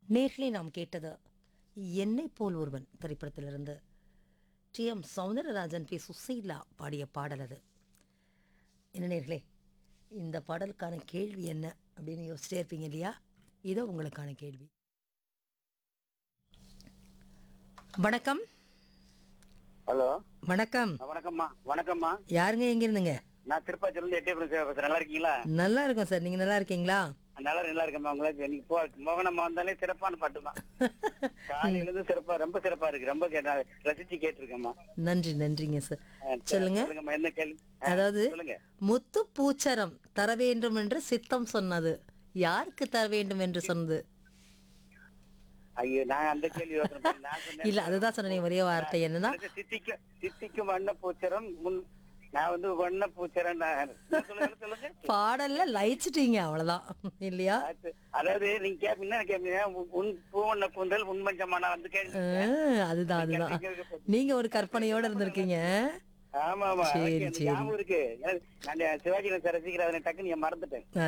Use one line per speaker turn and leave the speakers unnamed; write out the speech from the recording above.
நேர்களே நாம் கேட்டது என்னை போல் ஒருவன் திரைப்படத்திலிருந்து T M Soundararajan P Susheela பாடிய பாடல் அது என்ன நேர்களே இந்த பாடலுக்கான கேள்வி என்ன அப்படின்னு யோசிச்சிட்டே இருப்பீங்க இல்லையா இதோ உங்களுக்கான கேள்வி வணக்கம்
ஹலோ
வணக்கம்
வணக்கம்மா வணக்கம்மா
யாருங்க எங்க இருந்துங்க
நான் திருப்பாச்சியில இருந்து எட்டே பேசுறேன் நல்லா இருக்கீங்களா
நல்லா இருக்கோம் சார் நீங்க நல்லா இருக்கீங்களா
நல்லா நல்லா இருக்கேம்மா உங்களுக்கு இன்னைக்கு போ மோகனம்மா வந்தாலே சிறப்பான பாட்டு தான் காலையில இருந்து சிறப்பா ரொம்ப சிறப்பா இருக்கு ரொம்ப கேட்டா ரசிச்சு கேட்டிருக்கேம்மா
நன்றி நன்றிங்க சார்
ஆ,
சொல்லுங்க.
சொல்லுங்கம்மா என்ன கேள்வி ஆ,
அதாவது
சொல்லுங்க
முத்து பூச்சரம் தர வேண்டும் என்று சித்தம் சொன்னது யாருக்கு தர வேண்டும் என்று சொன்னது
ஐயோ நான் அந்த கேள்வி யோசனை பண்ணல. நான் சொன்னேன்
இல்ல அதுதான் சொன்னேன் ஒரே வார்த்தை என்னன்னா
எனக்கு சித்திக்கும் சித்திக்கும் வண்ண பூச்சரம் முன் நான் வந்து வண்ண பூச்சரம் நான் சொல்லுங்க சொல்லுங்க
பாடல்ல லயிச்சிட்டீங்க அவ்வளவுதான் இல்லையா
அது- அதாவது நீங்க கேப்பீங்கன்னா கேப்பீங்க உன் பூவண்ண கூந்தல் உண்மஞ்சமான வந்து கேள்வி
ஆ, அதுதான் அதுதான் நீங்க ஒரு கற்பனையோட இருந்திருக்கீங்க
ஆமா ஆமா
சரி,
எனக்கு
சரி.
ஞாபகம் இருக்கு எனக்கு- நான் சிவாஜி ரசிக்கிறேன் டக்குன்னு மறந்துட்டேன்